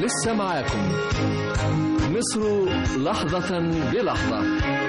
لسه معاكم مصر لحظة بلحظة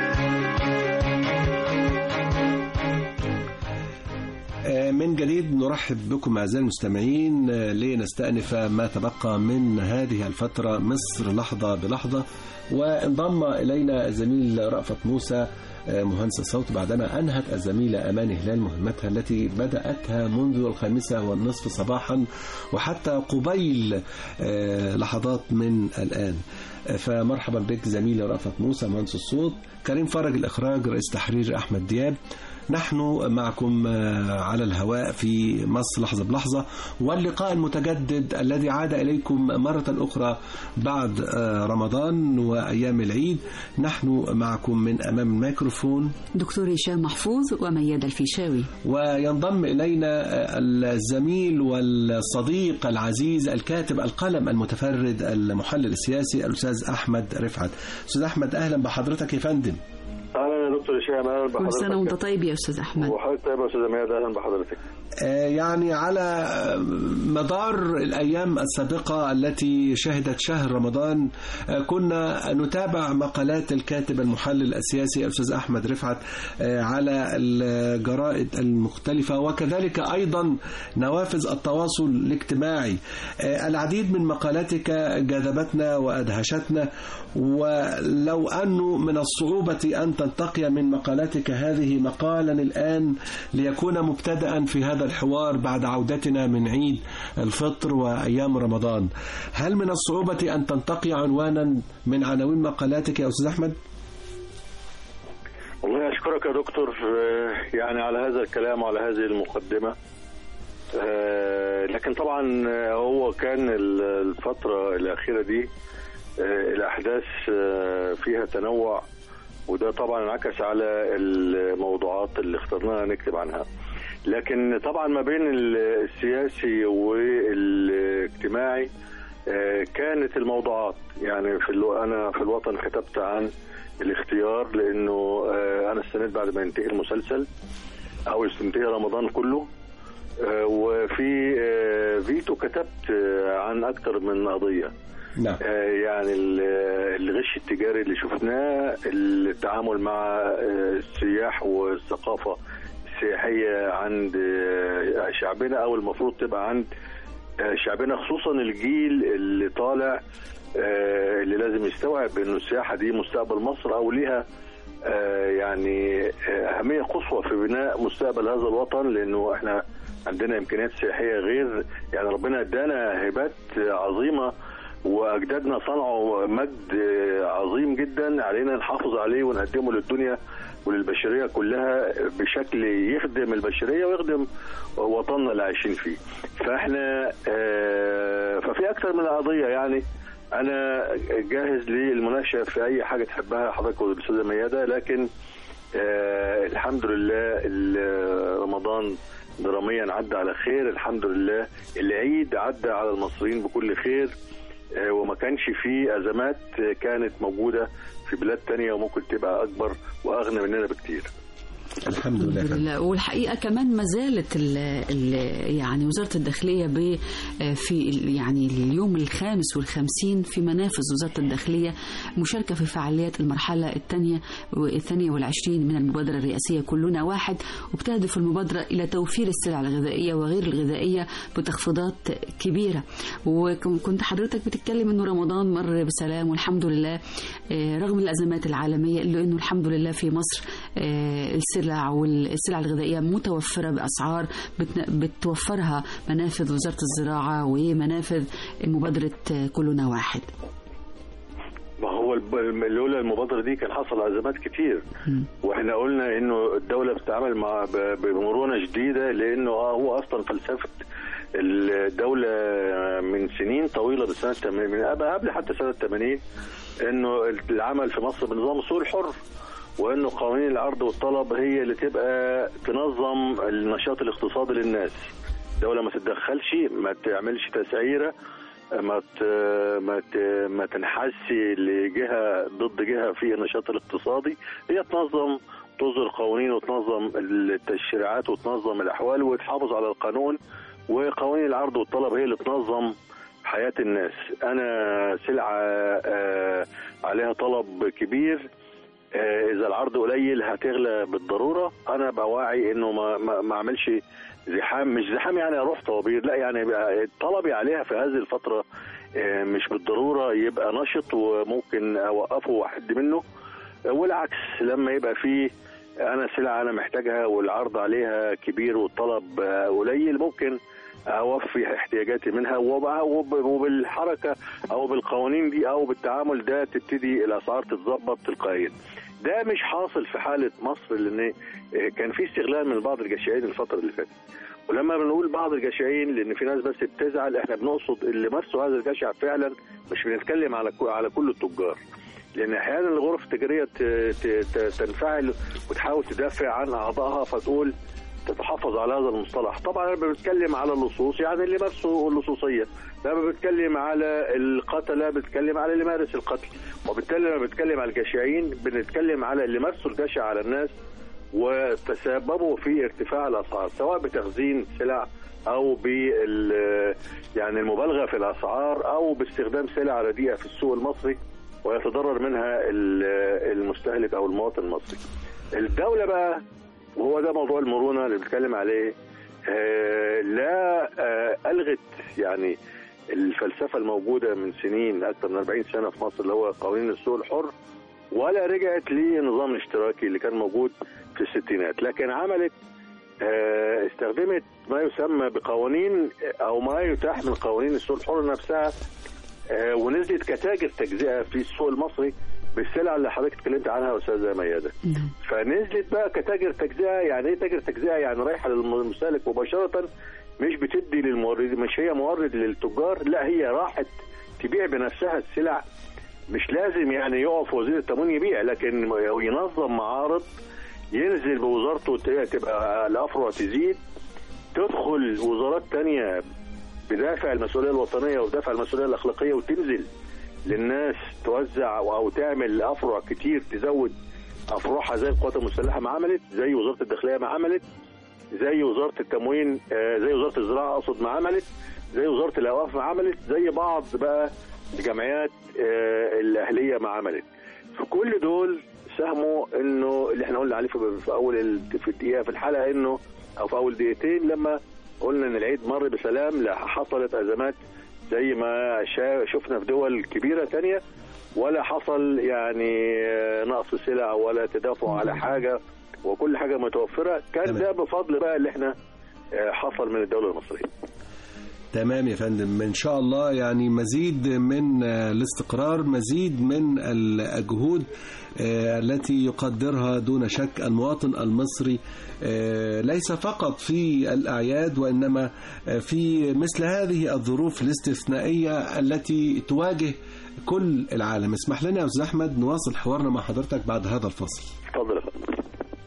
من جديد نرحب بكم أعزائي المستمعين لنستأنف ما تبقى من هذه الفترة مصر لحظة بلحظة وانضم إلينا الزميل رأفت موسى مهندس الصوت بعدما أنهت الزميلة أمان هلال مهمتها التي بدأتها منذ الخامسة والنصف صباحا وحتى قبيل لحظات من الآن فمرحبا بك زميلي رأفت موسى مهندس الصوت كريم فرج الإخراج رئيس تحرير أحمد دياب نحن معكم على الهواء في مصر لحظة بلحظة واللقاء المتجدد الذي عاد إليكم مرة أخرى بعد رمضان وأيام العيد نحن معكم من أمام الميكروفون دكتور هشام محفوظ وميادة الفيشاوي وينضم إلينا الزميل والصديق العزيز الكاتب القلم المتفرد المحلل السياسي الأستاذ أحمد رفعت أستاذ أحمد أهلا بحضرتك يا فندم اهلا يا دكتور هشام اهلا بحضرتك كل سنه وانت طيب يا استاذ احمد وحضرتك طيب يا استاذ ميادة اهلا بحضرتك يعني على مدار الأيام السابقة التي شهدت شهر رمضان كنا نتابع مقالات الكاتب المحلل السياسي الأستاذ أحمد رفعت على الجرائد المختلفة وكذلك أيضا نوافذ التواصل الاجتماعي العديد من مقالاتك جذبتنا وأدهشتنا ولو أنه من الصعوبة أن تنتقي من مقالاتك هذه مقالا الآن ليكون مبتدأ في هذا الحوار بعد عودتنا من عيد الفطر وأيام رمضان هل من الصعوبة أن تنتقي عنوانا من عناوين مقالاتك يا أستاذ أحمد؟ والله أشكرك يا دكتور يعني على هذا الكلام وعلى هذه المقدمة لكن طبعا هو كان الفترة الأخيرة دي الأحداث فيها تنوع وده طبعا انعكس على الموضوعات اللي اخترناها نكتب عنها لكن طبعا ما بين السياسي والاجتماعي كانت الموضوعات يعني في الو... انا في الوطن كتبت عن الاختيار لانه انا استنيت بعد ما ينتهي المسلسل او ينتهي رمضان كله وفي فيتو كتبت عن اكثر من قضيه نعم. يعني الغش التجاري اللي شفناه التعامل مع السياح والثقافة السياحية عند شعبنا أو المفروض تبقى عند شعبنا خصوصا الجيل اللي طالع اللي لازم يستوعب انه السياحة دي مستقبل مصر او ليها يعني أهمية قصوى في بناء مستقبل هذا الوطن لأنه احنا عندنا إمكانيات سياحية غير يعني ربنا ادانا هبات عظيمة واجدادنا صنعوا مجد عظيم جدا علينا نحافظ عليه ونقدمه للدنيا وللبشريه كلها بشكل يخدم البشريه ويخدم وطننا اللي عايشين فيه. فاحنا ففي اكثر من قضيه يعني انا جاهز للمناقشه في اي حاجه تحبها حضرتك والاستاذه مياده لكن الحمد لله رمضان دراميا عدى على خير الحمد لله العيد عدى على المصريين بكل خير وما كانش فيه ازمات كانت موجوده في بلاد تانية وممكن تبقى اكبر واغنى مننا بكتير الحمد لله, الحمد لله. والحقيقه كمان ما زالت ال ال يعني وزاره الداخليه ب في يعني اليوم الخامس والخمسين في منافذ وزاره الداخليه مشاركه في فعاليات المرحله الثانيه والثانيه والعشرين من المبادره الرئاسيه كلنا واحد وبتهدف المبادره الى توفير السلع الغذائيه وغير الغذائيه بتخفيضات كبيره وكنت حضرتك بتتكلم انه رمضان مر بسلام والحمد لله رغم الازمات العالميه الا انه الحمد لله في مصر السلع والسلع الغذائية متوفرة بأسعار بتوفرها منافذ وزارة الزراعة ومنافذ مبادرة كلنا واحد ما هو لولا المبادرة دي كان حصل أزمات كتير واحنا قلنا انه الدولة بتتعامل مع بمرونة شديدة لانه هو اصلا فلسفة الدولة من سنين طويلة بسنة من قبل حتى سنة 80 انه العمل في مصر بنظام السوق الحر وانه قوانين العرض والطلب هي اللي تبقى تنظم النشاط الاقتصادي للناس الدوله ما تتدخلش ما تعملش تسعيره ما ما ما تنحسش لجهه ضد جهه في النشاط الاقتصادي هي تنظم تصدر قوانين وتنظم التشريعات وتنظم الاحوال وتحافظ على القانون وقوانين العرض والطلب هي اللي تنظم حياه الناس انا سلعه آه، عليها طلب كبير آه، اذا العرض قليل هتغلى بالضروره انا بواعي انه ما ما, ما اعملش زحام مش زحام يعني اروح طوابير لا يعني يبقى طلبي عليها في هذه الفتره آه، مش بالضروره يبقى نشط وممكن اوقفه واحد منه آه، والعكس لما يبقى فيه انا سلعه انا محتاجها والعرض عليها كبير والطلب آه، قليل ممكن اوفي احتياجاتي منها وب- وب- وبالحركه او بالقوانين دي او بالتعامل ده تبتدي الاسعار تتظبط تلقائيا. ده مش حاصل في حاله مصر لان آه، كان في استغلال من بعض الجشعين الفتره اللي فاتت. ولما بنقول بعض الجشعين لان في ناس بس بتزعل احنا بنقصد اللي مارسوا هذا الجشع فعلا مش بنتكلم على كو- على كل التجار. لان احيانا الغرف التجاريه ت- ت- ت- تنفعل وتحاول تدافع عن اعضائها فتقول تتحفظ على هذا المصطلح طبعا انا بتكلم على اللصوص يعني اللي مارسوا اللصوصيه لما بتكلم على القتله بتكلم على اللي مارس القتل وبالتالي لما بتكلم على الجشعين بنتكلم على اللي مارسوا الجشع على الناس وتسببوا في ارتفاع الاسعار سواء بتخزين سلع او بال يعني المبالغه في الاسعار او باستخدام سلع رديئه في السوق المصري ويتضرر منها ال- المستهلك او المواطن المصري. الدوله بقى وهو ده موضوع المرونه اللي بنتكلم عليه آه، لا آه، الغت يعني الفلسفه الموجوده من سنين اكثر من 40 سنه في مصر اللي هو قوانين السوق الحر ولا رجعت للنظام الاشتراكي اللي كان موجود في الستينات لكن عملت آه، استخدمت ما يسمى بقوانين او ما يتاح من قوانين السوق الحر نفسها آه، ونزلت كتاجر تجزئه في السوق المصري بالسلع اللي حضرتك اتكلمت عنها يا استاذه مياده نعم. فنزلت بقى كتاجر تجزئه يعني ايه تاجر تجزئه يعني رايحه للمستهلك مباشره مش بتدي للمورد مش هي مورد للتجار لا هي راحت تبيع بنفسها السلع مش لازم يعني يقف وزير التموين يبيع لكن ينظم معارض ينزل بوزارته ت- تبقى الافرع تزيد تدخل وزارات تانية بدافع المسؤوليه الوطنيه ودافع المسؤوليه الاخلاقيه وتنزل للناس توزع او أو تعمل افرع كتير تزود افرعها زي القوات المسلحه ما عملت زي وزاره الداخليه ما عملت زي وزاره التموين آه، زي وزاره الزراعه اقصد ما عملت زي وزاره الاوقاف ما عملت زي بعض بقى الجمعيات آه، الاهليه ما عملت في كل دول ساهموا انه اللي احنا قلنا عليه في في اول ال- في الدقيقه في الحلقه انه او في اول دقيقتين لما قلنا ان العيد مر بسلام لا حصلت ازمات زي ما شا- شفنا في دول كبيره تانية ولا حصل يعني آه، نقص سلع ولا تدافع على حاجه وكل حاجه متوفره كان تمام. ده بفضل بقى اللي احنا آه، حصل من الدوله المصريه تمام يا فندم ان شاء الله يعني مزيد من آه، الاستقرار مزيد من الجهود آه، التي يقدرها دون شك المواطن المصري آه، ليس فقط في الاعياد وانما آه، في مثل هذه الظروف الاستثنائيه التي تواجه كل العالم اسمح لنا يا استاذ احمد نواصل حوارنا مع حضرتك بعد هذا الفصل اتفضل يا فندم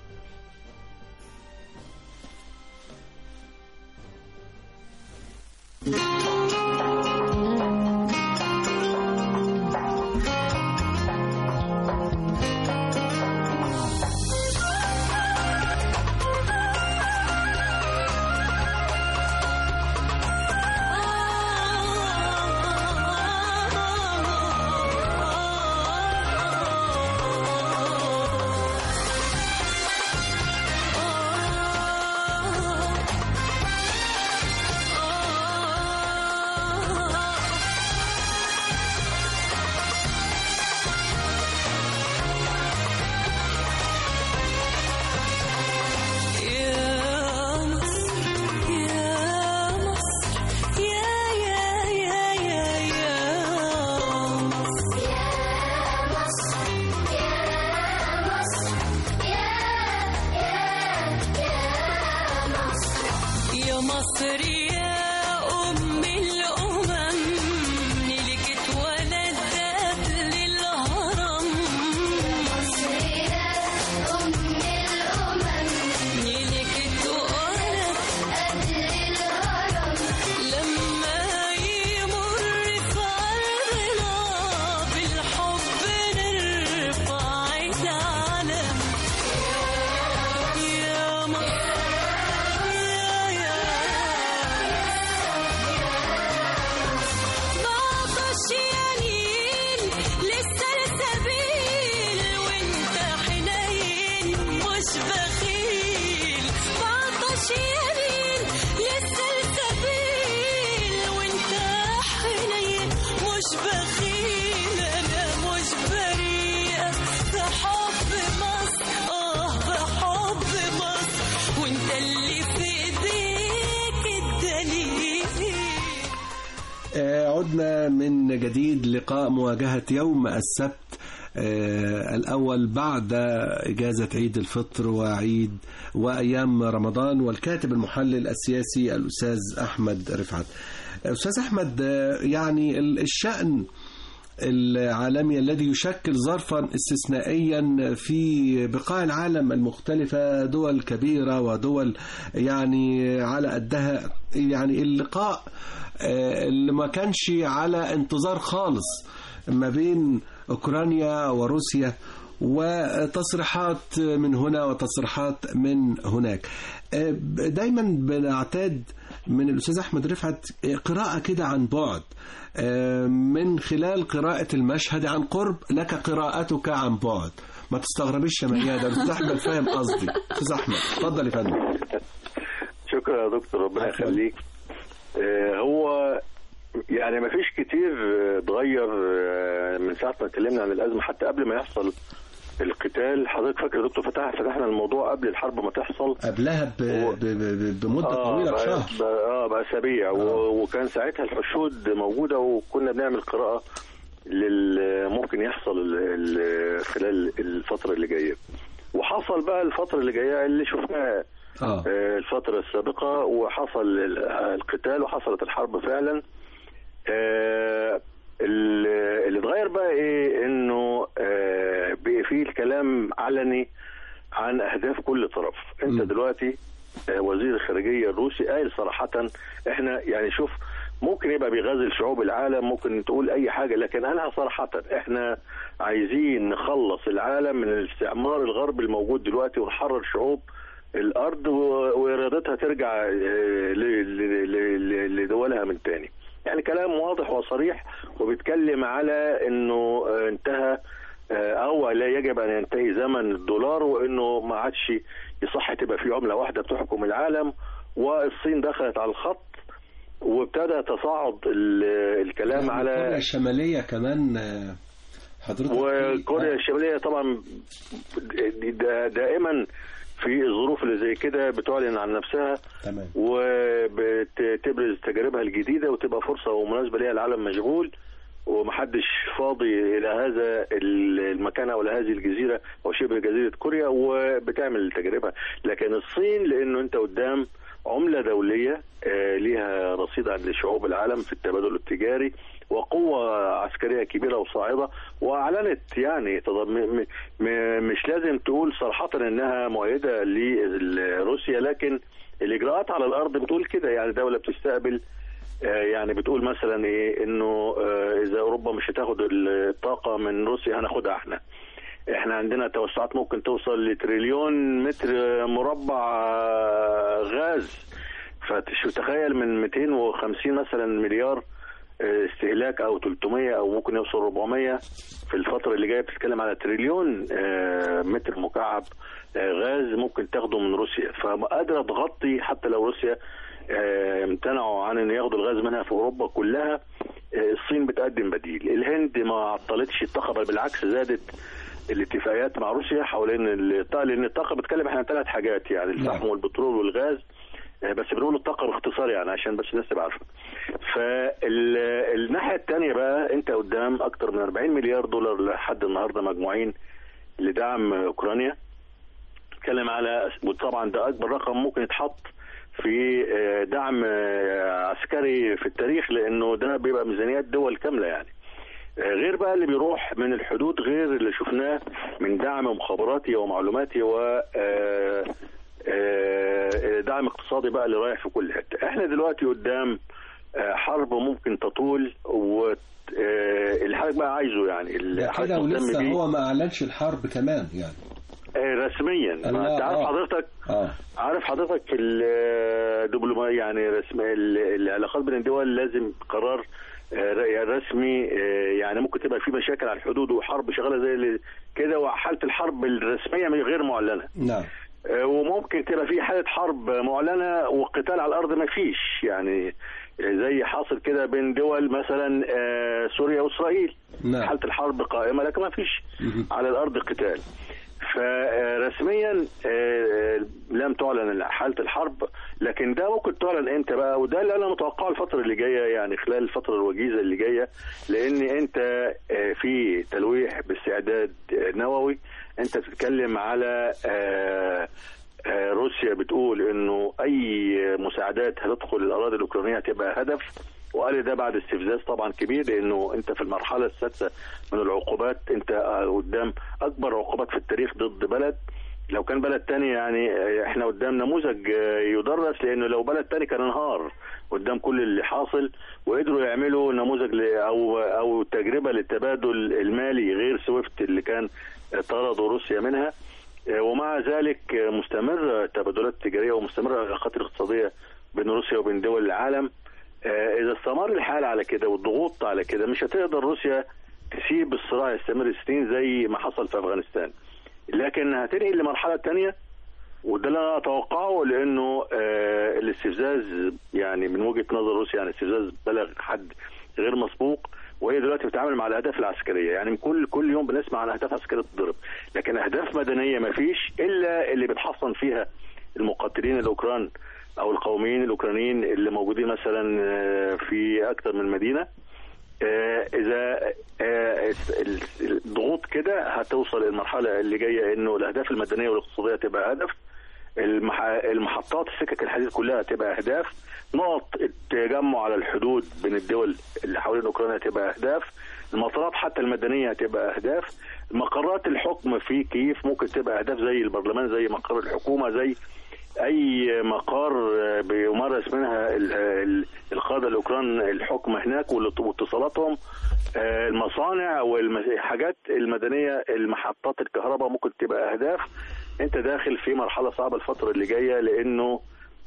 يا مصر يا مصر يا يا يا يا يا مصر يا مصر يا أم الأمم نيلك اتولدت للهرم نيلك اتولد لما يمر في عرضنا بالحب نرفع العلم يا مصر يا يا عدنا من جديد لقاء مواجهة يوم السبت آه، الأول بعد إجازة عيد الفطر وعيد وأيام رمضان والكاتب المحلل السياسي الأستاذ أحمد رفعت أستاذ أحمد آه، يعني ال- الشأن العالمي الذي يشكل ظرفا استثنائيا في بقاع العالم المختلفة دول كبيرة ودول يعني على قدها يعني اللقاء آه، اللي ما كانش على انتظار خالص ما بين أوكرانيا وروسيا وتصريحات من هنا وتصريحات من هناك آه، دايما بنعتاد من الأستاذ أحمد رفعت قراءة كده عن بعد آه، من خلال قراءة المشهد عن قرب لك قراءتك عن بعد ما تستغربيش يا ميادة الأستاذ أحمد فاهم قصدي أستاذ أحمد اتفضل يا فندم شكرا يا دكتور ربنا عفواً. يخليك آه، هو يعني ما فيش كتير آه، اتغير آه، من ساعه ما اتكلمنا عن الازمه حتى قبل ما يحصل القتال حضرتك فاكر يا دكتور فتح فتحنا الموضوع قبل الحرب ما تحصل قبلها ب... هو- ب... ب... بمدة طويلة بقى- بشهر بقى- اه باسابيع و- وكان ساعتها الحشود موجوده وكنا بنعمل قراءه لل ممكن يحصل ال- ال- خلال الفتره اللي جايه وحصل بقى الفتره اللي جايه اللي شفناها اه آه، الفترة السابقة وحصل ال- القتال وحصلت الحرب فعلا آه، ال- اللي اتغير بقى ايه انه آه، بقى فيه الكلام علني عن اهداف كل طرف انت مم. دلوقتي آه، وزير الخارجية الروسي قال صراحة احنا يعني شوف ممكن يبقى بيغازل شعوب العالم ممكن تقول اي حاجة لكن قالها صراحة احنا عايزين نخلص العالم من الاستعمار الغربي الموجود دلوقتي ونحرر شعوب الارض و- وارادتها ترجع آه، ل- ل- ل- ل- لدولها من تاني يعني كلام واضح وصريح وبيتكلم على انه آه، انتهى آه، او لا يجب ان ينتهي زمن الدولار وانه ما عادش يصح تبقى في عمله واحده بتحكم العالم والصين دخلت على الخط وابتدى تصاعد ال- الكلام كوريا على الشمالية كمان آه، حضرتك وكوريا آه. الشماليه طبعا دا- دائما في الظروف اللي زي كده بتعلن عن نفسها تمام وبتبرز تجاربها الجديده وتبقى فرصه ومناسبه ليها العالم مشغول ومحدش فاضي الى هذا المكان او الى هذه الجزيره او شبه جزيره كوريا وبتعمل تجاربها لكن الصين لانه انت قدام عمله دوليه آه، ليها رصيد عند شعوب العالم في التبادل التجاري وقوه عسكريه كبيره وصاعده واعلنت يعني تض- م- م- م- مش لازم تقول صراحه انها مؤيده لروسيا لكن الاجراءات على الارض بتقول كده يعني دوله بتستقبل آه، يعني بتقول مثلا ايه انه آه، اذا اوروبا مش هتاخد الطاقه من روسيا هناخدها احنا احنا عندنا توسعات ممكن توصل لتريليون متر مربع آه، غاز فتشو تخيل من 250 مثلا مليار آه، استهلاك او 300 او ممكن يوصل 400 في الفتره اللي جايه بتتكلم على تريليون آه، متر مكعب آه، غاز ممكن تاخده من روسيا فقادره تغطي حتى لو روسيا آه، امتنعوا عن ان ياخدوا الغاز منها في اوروبا كلها آه، الصين بتقدم بديل الهند ما عطلتش الطاقه بل بالعكس زادت الاتفاقيات مع روسيا حوالين الطاقه لان الطاقه بتتكلم احنا عن ثلاث حاجات يعني الفحم والبترول والغاز آه، بس بنقول الطاقه باختصار يعني عشان بس الناس تبقى عارفه فالناحيه الثانيه بقى انت قدام اكتر من 40 مليار دولار لحد النهارده مجموعين لدعم اوكرانيا اتكلم على وطبعا ده اكبر رقم ممكن يتحط في آه، دعم آه، عسكري في التاريخ لانه ده بيبقى ميزانيات دول كامله يعني آه، غير بقى اللي بيروح من الحدود غير اللي شفناه من دعم مخابراتي ومعلوماتي و آه، آه، دعم اقتصادي بقى اللي رايح في كل حته احنا دلوقتي قدام آه، حرب ممكن تطول و آه، اللي حضرتك بقى عايزه يعني اللي ده حضرتك كده مهتم ولسه بيه. هو ما اعلنش الحرب كمان يعني آه، رسميا لا، ما انت عارف آه. حضرتك اه عارف حضرتك الدبلوماسية يعني رسم ال- العلاقات بين الدول لازم قرار آه، ر- رسمي آه، يعني ممكن تبقى في مشاكل على الحدود وحرب شغاله زي اللي كده وحاله الحرب الرسميه من غير معلنه نعم آه، وممكن تبقى في حاله حرب معلنه وقتال على الارض ما فيش يعني آه، زي حاصل كده بين دول مثلا آه، سوريا واسرائيل نعم. حاله الحرب قائمه لكن ما فيش مهم. على الارض قتال فرسميا آه، لم تعلن حاله الحرب لكن ده ممكن تعلن امتى بقى وده اللي انا متوقعه الفتره اللي جايه يعني خلال الفتره الوجيزه اللي جايه لان انت آه، في تلويح باستعداد آه، نووي انت بتتكلم على آه، آه، روسيا بتقول انه اي مساعدات هتدخل الاراضي الاوكرانيه هتبقى هدف وقال ده بعد استفزاز طبعا كبير لانه انت في المرحله السادسه من العقوبات انت آه، قدام اكبر عقوبات في التاريخ ضد بلد لو كان بلد تاني يعني آه، احنا قدام نموذج آه، يدرس لانه لو بلد تاني كان انهار قدام كل اللي حاصل وقدروا يعملوا نموذج ل- او او تجربه للتبادل المالي غير سويفت اللي كان آه، طردوا روسيا منها آه، ومع ذلك آه، مستمرة التبادلات التجارية ومستمرة العلاقات الاقتصادية بين روسيا وبين دول العالم آه، إذا استمر الحال على كده والضغوط على كده مش هتقدر روسيا تسيب الصراع يستمر سنين زي ما حصل في أفغانستان لكن هتنقل لمرحلة تانية وده اللي انا اتوقعه لانه آه الاستفزاز يعني من وجهه نظر روسيا يعني استفزاز بلغ حد غير مسبوق وهي دلوقتي بتتعامل مع الاهداف العسكريه يعني كل كل يوم بنسمع عن اهداف عسكريه تضرب لكن اهداف مدنيه ما فيش الا اللي بتحصن فيها المقاتلين الاوكران او القوميين الاوكرانيين اللي موجودين مثلا آه، في اكثر من مدينه آه، اذا آه، ال- الضغوط كده هتوصل المرحله اللي جايه انه الاهداف المدنيه والاقتصاديه تبقى هدف المح... المحطات السكك الحديد كلها تبقى اهداف نقط التجمع على الحدود بين الدول اللي حوالين اوكرانيا تبقى اهداف المطارات حتى المدنيه هتبقى اهداف مقرات الحكم في كييف ممكن تبقى اهداف زي البرلمان زي مقر الحكومه زي اي مقار آه، بيمارس منها ال- ال- القاده الاوكران الحكم هناك والات- واتصالاتهم آه، المصانع والحاجات المدنيه المحطات الكهرباء ممكن تبقى اهداف انت داخل في مرحله صعبه الفتره اللي جايه لانه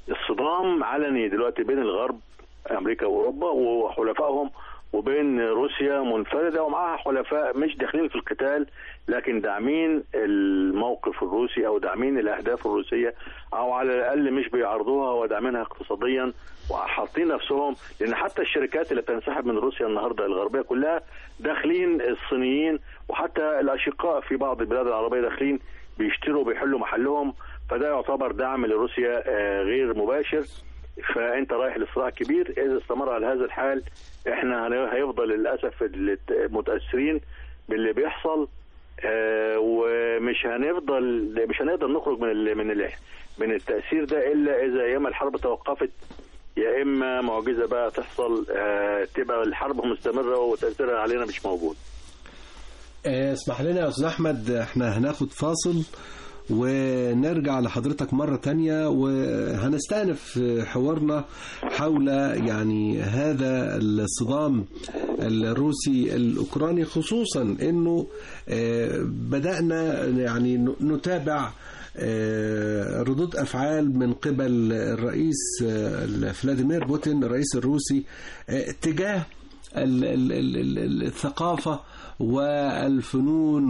الصدام علني دلوقتي بين الغرب امريكا واوروبا وحلفائهم وبين روسيا منفرده ومعها حلفاء مش داخلين في القتال لكن داعمين الموقف الروسي او داعمين الاهداف الروسيه او على الاقل مش بيعرضوها وداعمينها اقتصاديا وحاطين نفسهم لان حتى الشركات اللي بتنسحب من روسيا النهارده الغربيه كلها داخلين الصينيين وحتى الاشقاء في بعض البلاد العربيه داخلين بيشتروا وبيحلوا محلهم فده يعتبر دعم لروسيا آه، غير مباشر فانت رايح لصراع كبير اذا استمر على هذا الحال احنا هن- هيفضل للاسف الت- متاثرين باللي بيحصل آه، ومش هنفضل مش هنقدر نخرج من ال من ال من التاثير ده الا اذا يا اما الحرب توقفت يا اما معجزه بقى تحصل آه، تبقى الحرب مستمره وتاثيرها علينا مش موجود آه، اسمح لنا يا استاذ احمد احنا هناخد فاصل ونرجع لحضرتك مرة تانية وهنستأنف حوارنا حول يعني هذا الصدام الروسي الأوكراني خصوصا أنه آه، بدأنا يعني نتابع آه، ردود أفعال من قبل الرئيس آه، فلاديمير بوتين الرئيس الروسي آه، تجاه ال- ال- ال- ال- الثقافة والفنون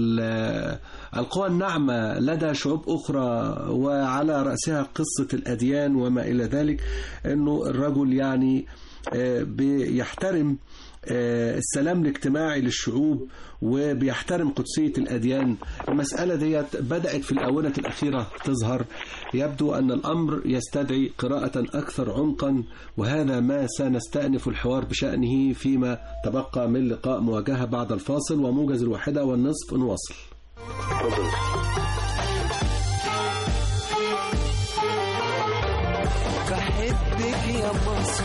والقوى الناعمة لدى شعوب أخرى وعلى رأسها قصة الأديان وما إلى ذلك أنه الرجل يعني آه، بيحترم آه، السلام الاجتماعي للشعوب وبيحترم قدسية الأديان المسألة ديت بدأت في الآونة الأخيرة تظهر يبدو أن الأمر يستدعي قراءة أكثر عمقا وهذا ما سنستأنف الحوار بشأنه فيما تبقى من لقاء مواجهة بعد الفاصل وموجز الواحدة والنصف نواصل اتفضل بحبك يا مصر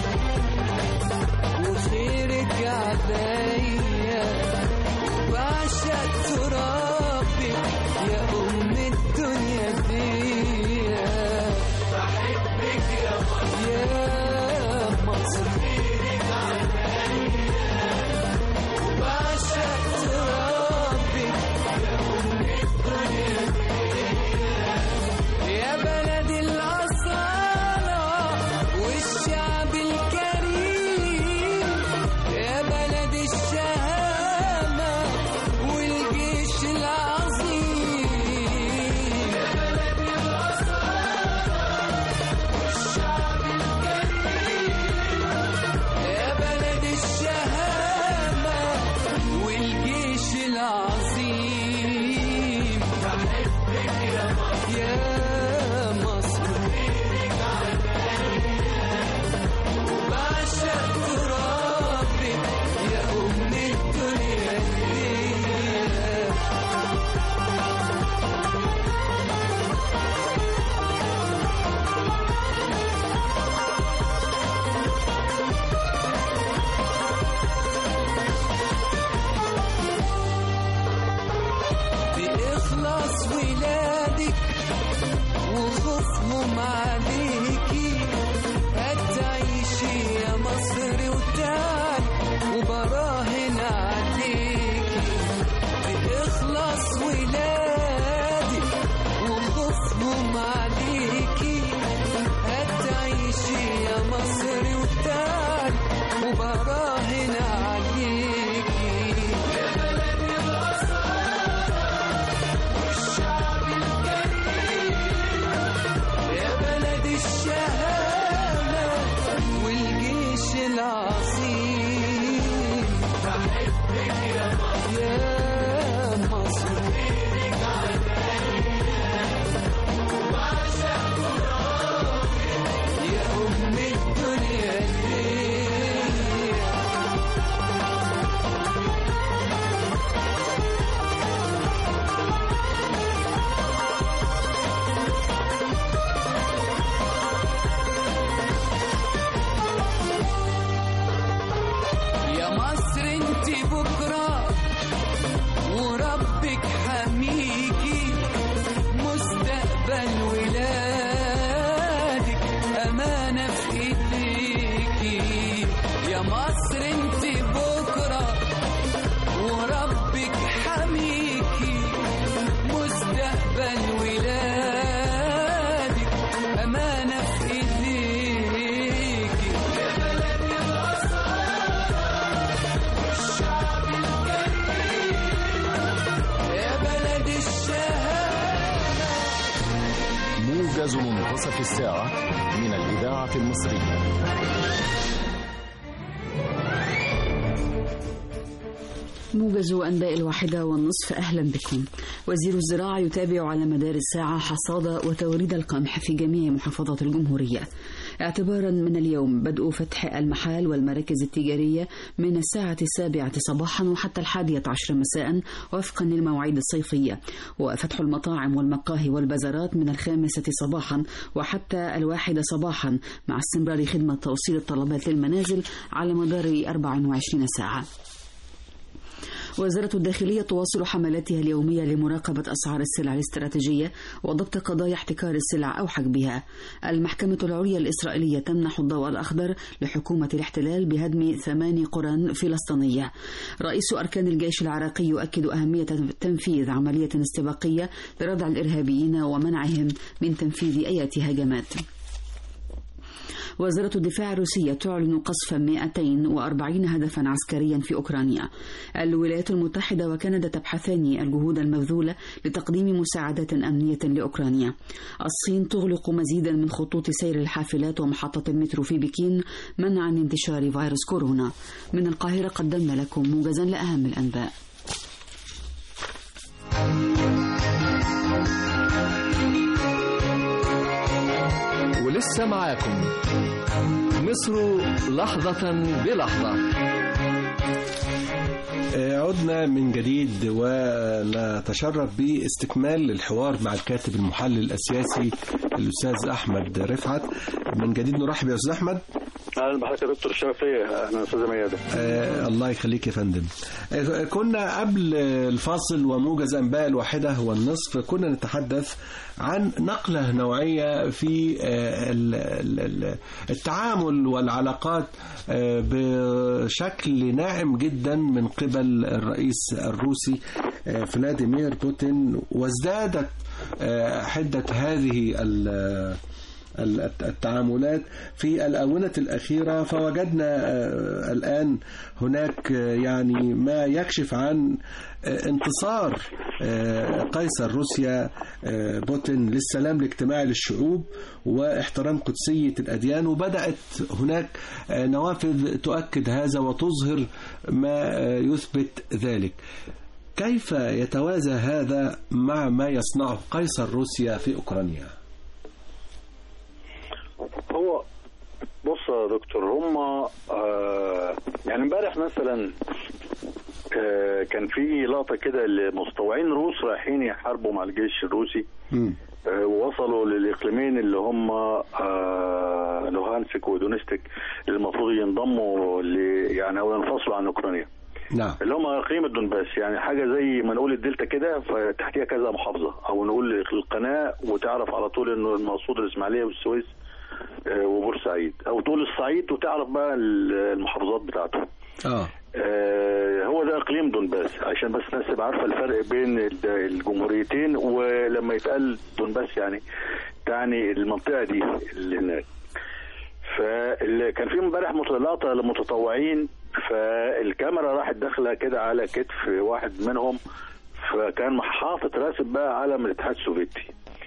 وخيرك عليا بعشق ترابك يا أم الدنيا دي بحبك يا مصر يا مصر خيرك عليا بعشق ترابك يا أم الدنيا دي يا بلد الأصالة والشعب الكريم يا بلد الشهامة والجيش مصر انت بكرة وربك حميكي مستقبل ولادك أمانة في إيديكي يا بلدي والشعب الكريم يا بلد الشهامة موجز منتصف الساعة من الإذاعة المصرية موجز أنباء الواحدة والنصف أهلا بكم وزير الزراعة يتابع على مدار الساعة حصاد وتوريد القمح في جميع محافظات الجمهورية اعتبارا من اليوم بدء فتح المحال والمراكز التجارية من الساعة السابعة صباحا وحتى الحادية عشر مساء وفقا للمواعيد الصيفية وفتح المطاعم والمقاهي والبازارات من الخامسة صباحا وحتى الواحدة صباحا مع استمرار خدمة توصيل الطلبات للمنازل على مدار 24 ساعة وزارة الداخلية تواصل حملاتها اليومية لمراقبة أسعار السلع الاستراتيجية وضبط قضايا احتكار السلع أو حجبها. المحكمة العليا الإسرائيلية تمنح الضوء الأخضر لحكومة الاحتلال بهدم ثماني قرى فلسطينية. رئيس أركان الجيش العراقي يؤكد أهمية تنفيذ عملية استباقية لردع الإرهابيين ومنعهم من تنفيذ أي هجمات. وزارة الدفاع الروسية تعلن قصف 240 هدفا عسكريا في أوكرانيا الولايات المتحدة وكندا تبحثان الجهود المبذولة لتقديم مساعدات أمنية لأوكرانيا الصين تغلق مزيدا من خطوط سير الحافلات ومحطة المترو في بكين منعا لانتشار فيروس كورونا من القاهرة قدمنا لكم موجزا لأهم الأنباء ولسه معاكم مصر لحظة بلحظة آه، عدنا من جديد ونتشرف باستكمال الحوار مع الكاتب المحلل السياسي الأستاذ أحمد رفعت من جديد نرحب يا أستاذ أحمد اهلا بحضرتك يا دكتور شرفيه انا استاذه ميادة آه الله يخليك يا فندم آه كنا قبل الفاصل وموجز انباء الواحده والنصف كنا نتحدث عن نقله نوعيه في آه ال- ال- ال- التعامل والعلاقات آه بشكل ناعم جدا من قبل الرئيس الروسي آه فلاديمير بوتين وازدادت آه حده هذه ال- التعاملات في الآونة الأخيرة فوجدنا آه، الآن هناك آه، يعني ما يكشف عن آه، انتصار آه، قيصر روسيا آه، بوتين للسلام الاجتماعي للشعوب واحترام قدسية الأديان وبدأت هناك آه، نوافذ تؤكد هذا وتظهر ما آه، يثبت ذلك كيف يتوازى هذا مع ما يصنعه قيصر روسيا في أوكرانيا؟ هو بص يا دكتور هم آه يعني امبارح مثلا آه كان في لقطه كده لمستوعين روس رايحين يحاربوا مع الجيش الروسي مم. آه ووصلوا للاقليمين اللي هم آه لوهانسك ودونستيك اللي المفروض ينضموا ل يعني او ينفصلوا عن اوكرانيا نعم اللي هم اقليم الدنباس يعني حاجه زي ما نقول الدلتا كده فتحتيها كذا محافظه او نقول القناه وتعرف على طول انه المقصود الاسماعيليه والسويس آه، وبورسعيد او تقول الصعيد وتعرف بقى المحافظات بتاعته اه آه، هو ده اقليم دونباس عشان بس الناس تبقى عارفه الفرق بين ال- الجمهوريتين ولما يتقال دونباس يعني تعني المنطقه دي اللي هناك فكان في امبارح مت- لقطه لمتطوعين فالكاميرا راحت داخله كده على كتف واحد منهم فكان حاطط راسب بقى علم الاتحاد السوفيتي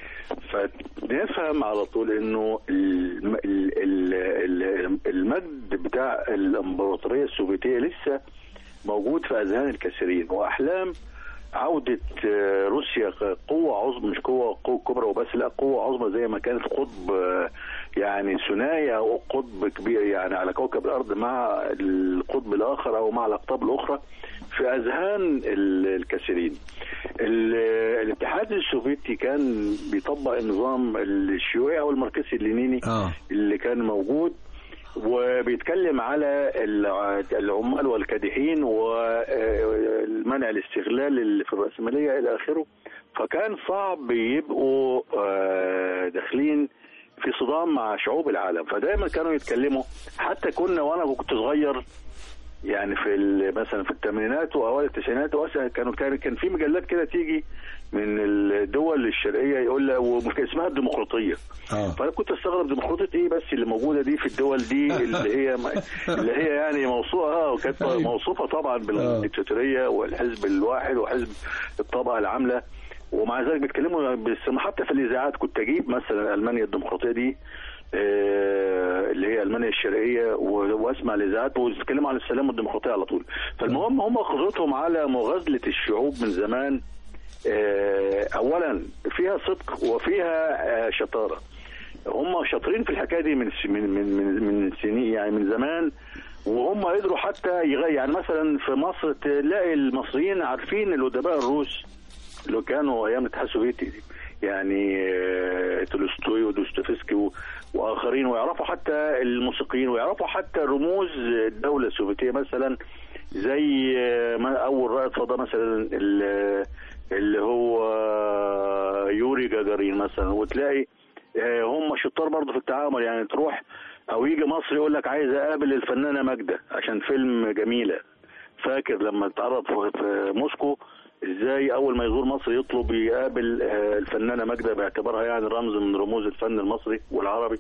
فنفهم على طول انه الم- ال- ال- ال- المجد بتاع الامبراطوريه السوفيتيه لسه موجود في اذهان الكثيرين واحلام عودة آه، روسيا قوة عظمى مش قوة قوة كبرى وبس لا قوة عظمى زي ما كانت قطب آه، يعني ثنائي أو قطب كبير يعني على كوكب الأرض مع القطب الآخر أو مع الأقطاب الأخرى في أذهان ال- الكثيرين ال- الاتحاد السوفيتي كان بيطبق النظام الشيوعي أو الماركسي اللينيني اه اللي كان موجود وبيتكلم على الع- العمال والكادحين ومنع الاستغلال اللي في الرأسمالية إلى آخره فكان صعب يبقوا آه، داخلين في صدام مع شعوب العالم فدايما كانوا يتكلموا حتى كنا وانا كنت صغير يعني في ال- مثلا في الثمانينات واوائل التسعينات وأسا- كانوا كان كان في مجلات كده تيجي من الدول الشرقيه يقول لها وكان اسمها الديمقراطيه اه فانا كنت استغرب ديمقراطيه ايه بس اللي موجوده دي في الدول دي اللي هي اللي هي يعني موصوفه اه وكانت أيوة. موصوفه طبعا بالديكتاتوريه والحزب الواحد وحزب الطبقه العامله ومع ذلك بيتكلموا بس حتى في الاذاعات كنت اجيب مثلا المانيا الديمقراطيه دي آه، اللي هي المانيا الشرقيه و- واسمع الاذاعات ويتكلموا عن السلام والديمقراطيه على طول فالمهم هم قدرتهم على مغازله الشعوب من زمان آه، اولا فيها صدق وفيها آه، شطاره هم شاطرين في الحكايه دي من س- من من من, من سنين يعني من زمان وهم قدروا حتى يغير يعني مثلا في مصر تلاقي المصريين عارفين الادباء الروس اللي كانوا ايام الاتحاد السوفيتي دي يعني آه، تولستوي ودوستويفسكي و- واخرين ويعرفوا حتى الموسيقيين ويعرفوا حتى رموز الدوله السوفيتيه مثلا زي آه، ما- اول رائد فضاء مثلا ال- اللي هو يوري جاجارين مثلا وتلاقي آه، هم شطار برضه في التعامل يعني تروح او يجي مصر يقول لك عايز اقابل الفنانه ماجده عشان فيلم جميله فاكر لما اتعرض في في موسكو ازاي اول ما يزور مصر يطلب يقابل آه، الفنانه ماجده باعتبارها يعني رمز من رموز الفن المصري والعربي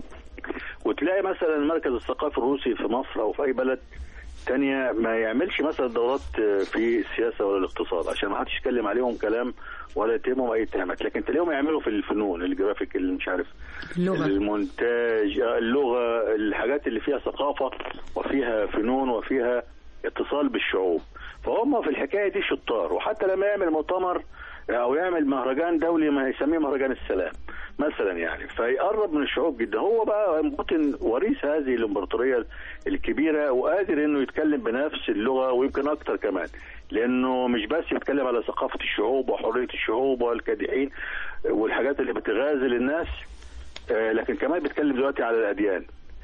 وتلاقي مثلا المركز الثقافي الروسي في مصر او في اي بلد تانية ما يعملش مثلا دورات آه، في السياسه ولا الاقتصاد عشان ما حدش يتكلم عليهم كلام ولا يتهمهم اي اتهامات لكن تلاقيهم يعملوا في الفنون الجرافيك اللي مش عارف اللغة. المونتاج آه، اللغه الحاجات اللي فيها ثقافه وفيها فنون وفيها اتصال بالشعوب فهم في الحكايه دي شطار وحتى لما يعمل مؤتمر او يعمل مهرجان دولي ما يسميه مهرجان السلام مثلا يعني فيقرب من الشعوب جدا هو بقى بوتين وريث هذه الامبراطوريه الكبيره وقادر انه يتكلم بنفس اللغه ويمكن اكتر كمان لانه مش بس يتكلم على ثقافه الشعوب وحريه الشعوب والكادحين والحاجات اللي بتغازل الناس آه، لكن كمان بيتكلم دلوقتي على الاديان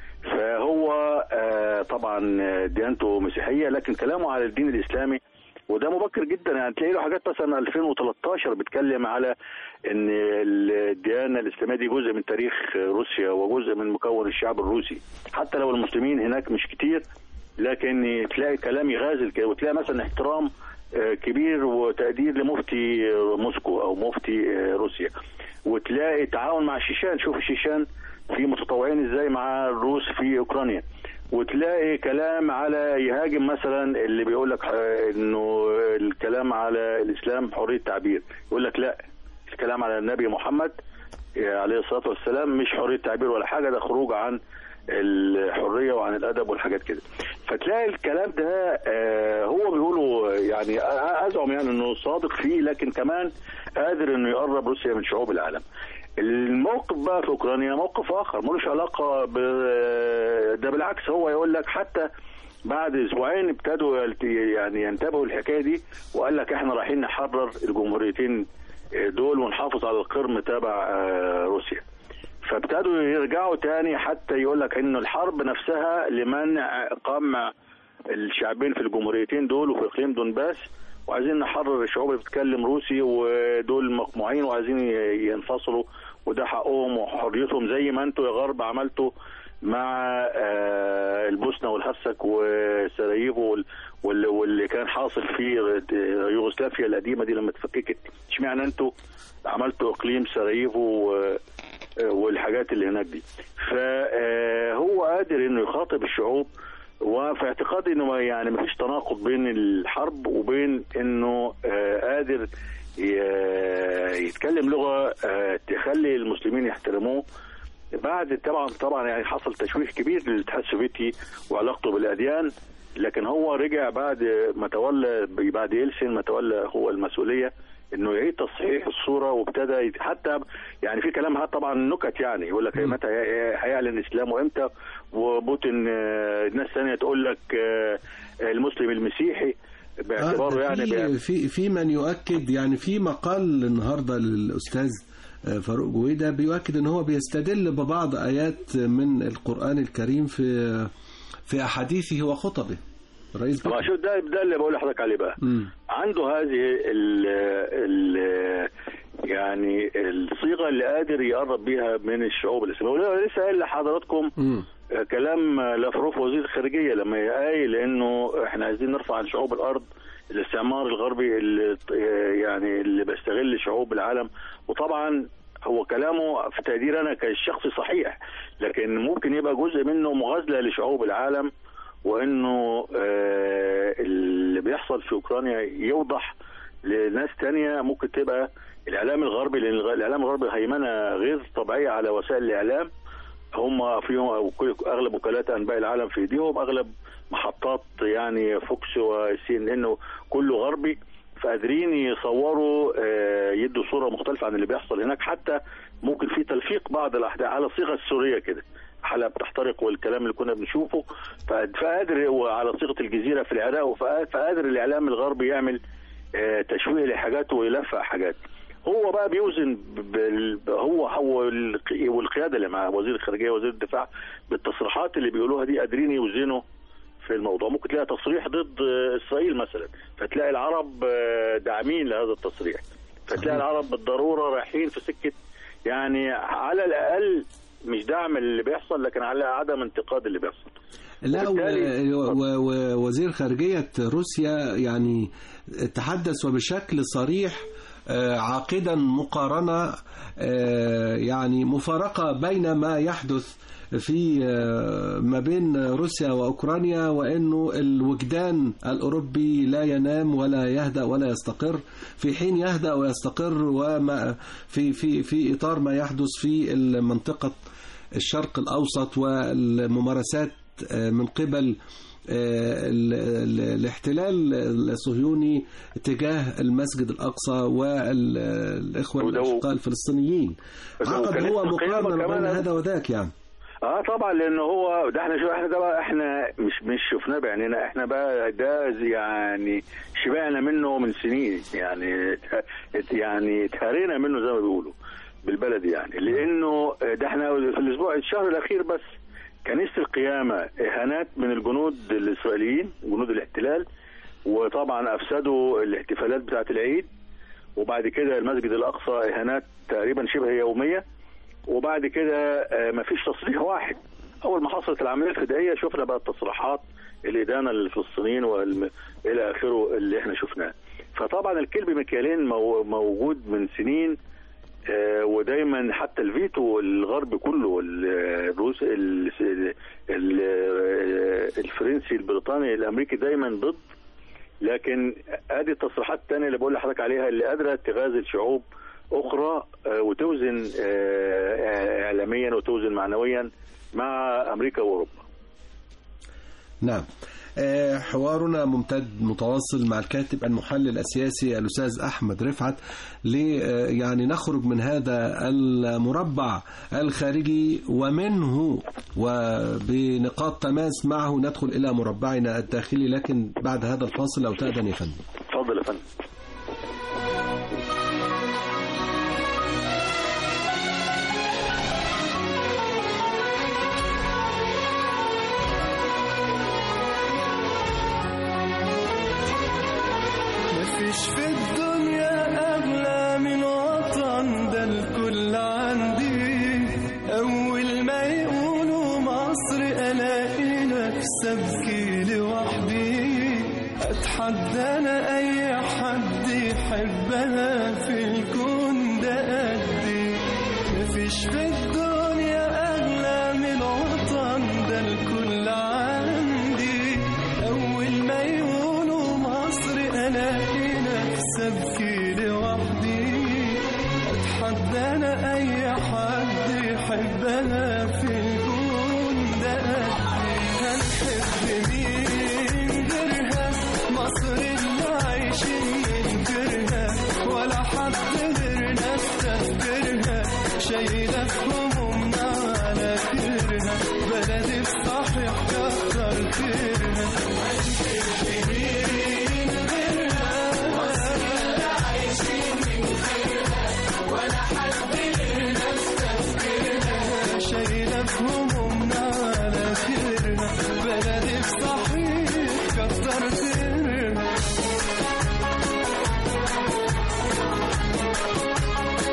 فهو آه، طبعا آه، ديانته مسيحيه لكن كلامه على الدين الاسلامي وده مبكر جدا يعني تلاقي له حاجات مثلا 2013 بيتكلم على ان الديانه الاسلاميه دي جزء من تاريخ روسيا وجزء من مكون الشعب الروسي حتى لو المسلمين هناك مش كتير لكن تلاقي كلام يغازل كده وتلاقي مثلا احترام آه، كبير وتقدير لمفتي آه، موسكو او مفتي آه، روسيا وتلاقي تعاون مع الشيشان شوف الشيشان في متطوعين ازاي مع الروس في اوكرانيا وتلاقي كلام على يهاجم مثلا اللي بيقول لك آه، انه الكلام على الاسلام حريه تعبير يقول لك لا الكلام على النبي محمد آه، عليه الصلاه والسلام مش حريه تعبير ولا حاجه ده خروج عن الحريه وعن الادب والحاجات كده فتلاقي الكلام ده آه، هو بيقوله يعني أ- ازعم يعني انه صادق فيه لكن كمان قادر انه يقرب روسيا من شعوب العالم الموقف بقى في اوكرانيا موقف اخر ملوش علاقه ب ده بالعكس هو يقول لك حتى بعد اسبوعين ابتدوا يلت- يعني ينتبهوا الحكايه دي وقال لك احنا رايحين نحرر الجمهوريتين دول ونحافظ على القرم تبع آه، روسيا فابتدوا يرجعوا تاني حتى يقول لك ان الحرب نفسها لمنع قمع الشعبين في الجمهوريتين دول وفي اقليم دونباس وعايزين نحرر الشعوب اللي بتتكلم روسي ودول مقموعين وعايزين ي- ينفصلوا وده حقهم وحريتهم زي ما انتوا يا غرب عملتوا مع آه، البوسنه والهرسك وسراييفو وال- وال- واللي كان حاصل في يوغوسلافيا القديمه دي لما اتفككت اشمعنى انتوا عملتوا اقليم سراييفو و- والحاجات اللي هناك دي فهو قادر انه يخاطب الشعوب وفي اعتقادي انه ما- يعني ما فيش تناقض بين الحرب وبين انه آه، قادر ي- يتكلم لغه آه، تخلي المسلمين يحترموه بعد طبعا طبعا يعني حصل تشويه كبير للاتحاد السوفيتي وعلاقته بالاديان لكن هو رجع بعد ما تولى بعد يلسن ما تولى هو المسؤوليه انه يعيد تصحيح الصوره وابتدى يت- حتى يعني في كلام طبعا نكت يعني يقول لك متى هي- هيعلن اسلامه امتى وبوتين آه، ناس ثانيه تقول لك آه، المسلم المسيحي باعتباره آه، يعني في بيع- في في من يؤكد يعني في مقال النهارده للاستاذ آه، فاروق جويده بيؤكد ان هو بيستدل ببعض ايات من القران الكريم في في احاديثه وخطبه رئيس ما شو ده ده اللي بقول لحضرتك عليه بقى مم. عنده هذه ال ال يعني الصيغه اللي قادر يقرب بيها من الشعوب الاسلاميه ولا لسه قايل لحضراتكم مم. آه، كلام آه، لافروف وزير الخارجيه لما قايل انه احنا عايزين نرفع عن شعوب الارض الاستعمار الغربي اللي آه، يعني اللي بيستغل شعوب العالم وطبعا هو كلامه في تقدير انا كشخص صحيح لكن ممكن يبقى جزء منه مغازله لشعوب العالم وانه آه، اللي بيحصل في اوكرانيا يوضح لناس تانية ممكن تبقى الاعلام الغربي لان الغ- الاعلام الغربي هيمنه غير طبيعيه على وسائل الاعلام هم فيهم أو كل- اغلب وكالات انباء العالم في ايديهم اغلب محطات يعني فوكس وسي ان ان كله غربي فقادرين يصوروا آه، يدوا صوره مختلفه عن اللي بيحصل هناك حتى ممكن في تلفيق بعض الاحداث على صيغه السوريه كده حلقه بتحترق والكلام اللي كنا بنشوفه فقاد- فقادر وعلى صيغه الجزيره في العراق وفقا- فقادر الاعلام الغربي يعمل آه، تشويه لحاجات ويلفق حاجات هو بقى بيوزن بال... هو هو الق- والقياده اللي مع وزير الخارجيه وزير الدفاع بالتصريحات اللي بيقولوها دي قادرين يوزنوا في الموضوع ممكن تلاقي تصريح ضد آه، اسرائيل مثلا فتلاقي العرب آه، داعمين لهذا التصريح فتلاقي العرب بالضروره رايحين في سكه يعني على الاقل مش دعم اللي بيحصل لكن على عدم انتقاد اللي بيحصل لا وبالتالي- و- و- و- وزير خارجية روسيا يعني تحدث وبشكل صريح آه، عاقدا مقارنة آه، يعني مفارقة بين ما يحدث في آه، ما بين روسيا وأوكرانيا وأنه الوجدان الأوروبي لا ينام ولا يهدأ ولا يستقر في حين يهدأ ويستقر وما في في في إطار ما يحدث في المنطقة الشرق الأوسط والممارسات آه، من قبل آه، ال- ال- الاحتلال الصهيوني تجاه المسجد الأقصى والإخوة وده- الأشقاء الفلسطينيين وده عقد وكان هو لسه مقارنة قيامة ما بين كمان. هذا وذاك يعني اه طبعا لان هو ده احنا شو احنا ده بقى احنا مش مش شفناه بعيننا احنا بقى ده زي يعني شبعنا منه من سنين يعني ات- يعني اتهرينا منه زي ما بيقولوا بالبلد يعني لانه ده احنا في الاسبوع الشهر الاخير بس كنيسه القيامه اهانات من الجنود الاسرائيليين جنود الاحتلال وطبعا افسدوا الاحتفالات بتاعه العيد وبعد كده المسجد الاقصى اهانات تقريبا شبه يوميه وبعد كده آه، مفيش تصريح واحد اول ما حصلت العمليه الفدائيه شفنا بقى التصريحات الادانه للفلسطينيين والم... الى اخره اللي احنا شفناه فطبعا الكلب مكيالين مو... موجود من سنين آه، ودايما حتى الفيتو الغرب كله ال- الروس ال- ال- آه، الفرنسي البريطاني الامريكي دايما ضد لكن ادي التصريحات الثانيه اللي بقول لحضرتك عليها اللي قادره تغازل شعوب اخرى آه، وتوزن آه، اعلاميا وتوزن معنويا مع امريكا واوروبا نعم آه، حوارنا ممتد متواصل مع الكاتب المحلل السياسي الأستاذ أحمد رفعت ل آه، يعني نخرج من هذا المربع الخارجي ومنه وبنقاط تماس معه ندخل إلى مربعنا الداخلي لكن بعد هذا الفاصل لو تأذن يا فندم اتفضل يا فندم مفيش في الدنيا أغلى من وطن ده الكل عندي أول ما يقولوا مصر ألاقي نفسي أبكي لوحدي أتحدى أنا أي حد يحبها في الكون ده قدي مفيش في الدنيا أغلى من وطن ده الكل عندي أول ما يقولوا مصر ألاقي نفسي أبكي لوحدي أتحدى أنا أي حد يحبها في الكون ده قدي هنحب مين غيرها مصر اللي عايشين من غيرها ولا حد غيرنا استذكرها شايلة همومنا على كرها بلدي بصحيح كتر خيرها هنحب مين غيرها مصر اللي عايشين من غيرها ولا حد غيرنا استذكرها شايلة همومنا على كرها بلدي بصحيح كتر خيرها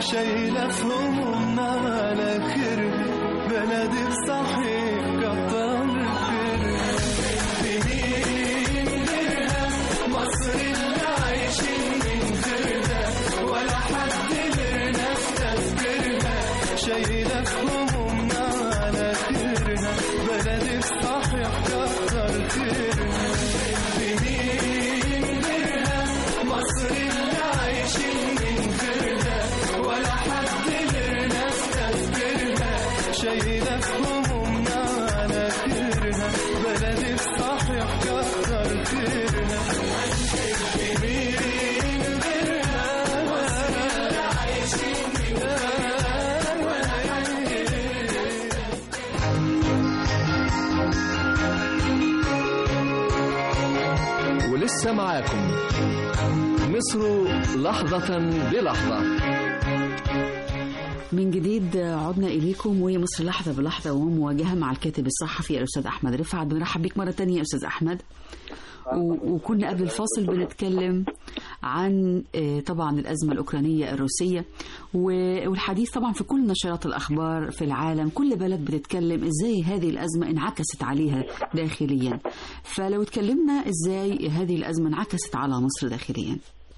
شايلة في همومنا على كرب بلدي صحيح كتر خيرها سنين غيرها مصر اللي عايشين من غيرها ولا حد غيرنا في تفكيرها شايلة في همومنا على كرها بلدي صحيح كتر خيرها سنين غيرها مصر اللي عايشين من غيرها ولا حد غيرنا في تفكيرها شايلة في همومنا على كرها بلدي صحيح كتر خيرها مين غيرها مصر اللي عايشين من غيرها ولسه معاكم مصر لحظة بلحظة من جديد عدنا إليكم ومصر لحظة بلحظة ومواجهة مع الكاتب الصحفي الأستاذ أحمد رفعت بنرحب بك مرة تانية يا أستاذ أحمد و- وكنا قبل الفاصل بنتكلم عن آه، طبعا الأزمة الأوكرانية الروسية و- والحديث طبعا في كل نشرات الأخبار في العالم كل بلد بتتكلم إزاي هذه الأزمة انعكست عليها داخليا فلو اتكلمنا إزاي هذه الأزمة انعكست على مصر داخليا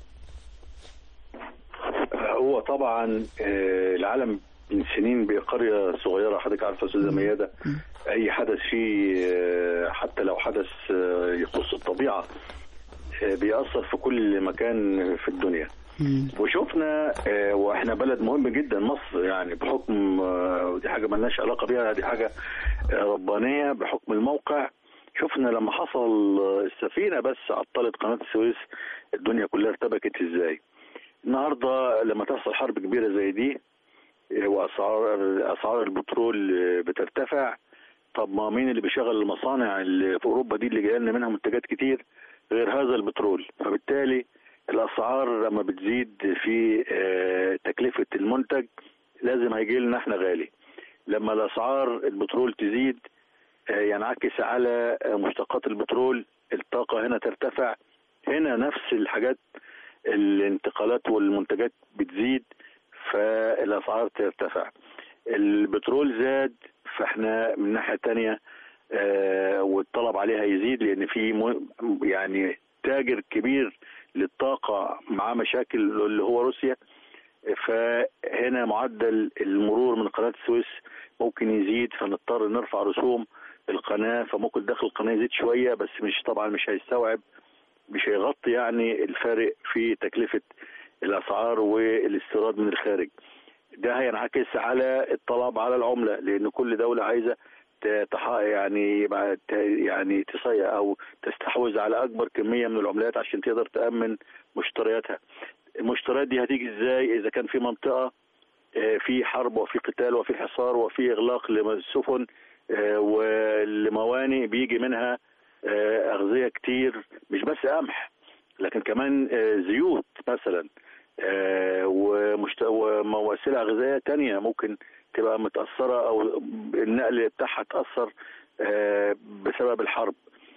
هو طبعا آه، العالم من سنين بقرية صغيرة حضرتك عارفة أستاذة ميادة أي حدث فيه آه، حتى لو حدث آه، يخص الطبيعة آه، بيأثر في كل مكان في الدنيا مم. وشفنا آه، واحنا بلد مهم جدا مصر يعني بحكم آه، ودي حاجه ملناش علاقه بيها دي حاجه آه، ربانيه بحكم الموقع شفنا لما حصل آه، السفينه بس عطلت قناه السويس الدنيا كلها ارتبكت ازاي النهارده لما تحصل حرب كبيره زي دي آه، واسعار اسعار البترول آه، بترتفع طب ما مين اللي بيشغل المصانع اللي في اوروبا دي اللي جايه لنا منها منتجات كتير غير هذا البترول فبالتالي الاسعار لما بتزيد في آه، تكلفه المنتج لازم هيجي لنا احنا غالي لما الاسعار البترول تزيد آه، ينعكس على آه، مشتقات البترول الطاقه هنا ترتفع هنا نفس الحاجات الانتقالات والمنتجات بتزيد فالاسعار ترتفع البترول زاد فاحنا من ناحيه تانية آه، والطلب عليها يزيد لان في م- يعني تاجر كبير للطاقه معاه مشاكل اللي هو روسيا فهنا معدل المرور من قناه السويس ممكن يزيد فنضطر نرفع رسوم القناه فممكن دخل القناه يزيد شويه بس مش طبعا مش هيستوعب مش هيغطي يعني الفارق في تكلفه الاسعار والاستيراد من الخارج ده هينعكس على الطلب على العمله لان كل دوله عايزه ت- تح- يعني يبقى ت- يعني تصيع او تستحوذ على اكبر كميه من العملات عشان تقدر تامن مشترياتها المشتريات دي هتيجي ازاي اذا كان في منطقه آه، في حرب وفي قتال وفي حصار وفي اغلاق للسفن آه، والموانئ بيجي منها آه، اغذيه كتير مش بس قمح لكن كمان آه، زيوت مثلا آه، ومشت... وسلع غذائيه تانية ممكن تبقى متاثره او النقل بتاعها اتاثر آه، بسبب الحرب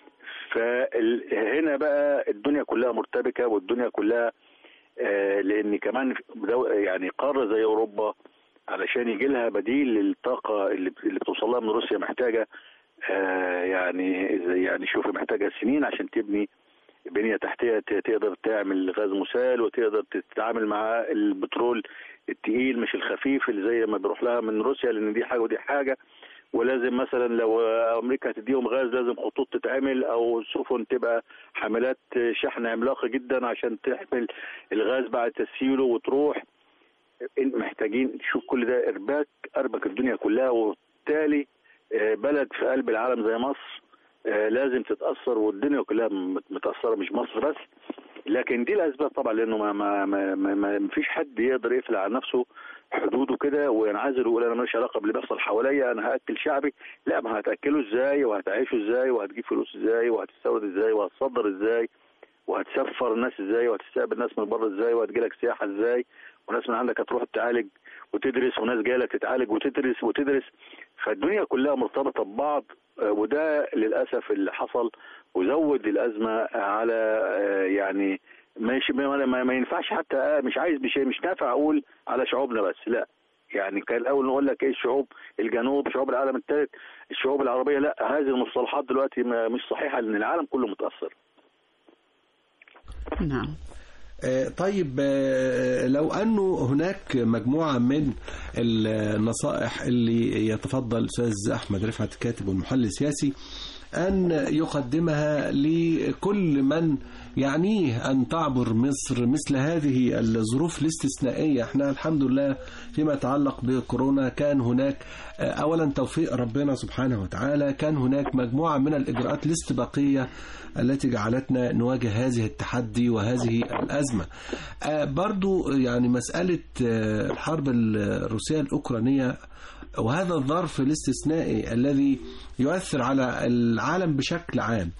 فهنا بقى الدنيا كلها مرتبكه والدنيا كلها آه، لان كمان دو- يعني قاره زي اوروبا علشان يجي لها بديل للطاقه اللي اللي بتوصل لها من روسيا محتاجه آه، يعني زي- يعني شوف محتاجه سنين عشان تبني بنيه تحتيه ت- تقدر تعمل غاز مسال وتقدر تتعامل مع البترول التقيل مش الخفيف اللي زي ما بيروح لها من روسيا لان دي حاجه ودي حاجه ولازم مثلا لو امريكا هتديهم غاز لازم خطوط تتعمل او سفن تبقى حاملات شحن عملاقه جدا عشان تحمل الغاز بعد تسييله وتروح إن- محتاجين نشوف كل ده ارباك اربك الدنيا كلها وبالتالي آه، بلد في قلب العالم زي مصر آه، لازم تتاثر والدنيا كلها مت- متاثره مش مصر بس لكن دي الاسباب طبعا لانه ما ما ما, ما, ما فيش حد يقدر يقفل على نفسه حدوده كده وينعزل ويقول انا ماليش علاقه باللي بيحصل حواليا انا هاكل شعبي لا ما هتاكله ازاي وهتعيشه ازاي وهتجيب فلوس ازاي وهتستورد ازاي وهتصدر ازاي وهتسفر الناس ازاي وهتستقبل ناس من بره ازاي وهتجيلك سياحه ازاي وناس من عندك هتروح تعالج وتدرس وناس جايه لك تتعالج وتدرس وتدرس فالدنيا كلها مرتبطه ببعض آه، وده للاسف اللي حصل وزود الازمه على آه، يعني مش ما, ما, ما ينفعش حتى آه مش عايز مش مش نافع اقول على شعوبنا بس لا يعني كان الاول نقول لك ايه الشعوب الجنوب شعوب العالم الثالث الشعوب العربيه لا هذه المصطلحات دلوقتي ما- مش صحيحه لان العالم كله متاثر نعم آه، طيب آه، لو أنه هناك مجموعة من النصائح اللي يتفضل الأستاذ أحمد رفعت الكاتب والمحلل السياسي أن يقدمها لكل من يعنيه أن تعبر مصر مثل هذه الظروف الاستثنائية احنا الحمد لله فيما يتعلق بكورونا كان هناك آه، أولا توفيق ربنا سبحانه وتعالى كان هناك مجموعة من الإجراءات الاستباقية التي جعلتنا نواجه هذه التحدي وهذه الأزمة آه، برضو يعني مسألة آه، الحرب الروسية الأوكرانية وهذا الظرف الاستثنائي الذي يؤثر على العالم بشكل عام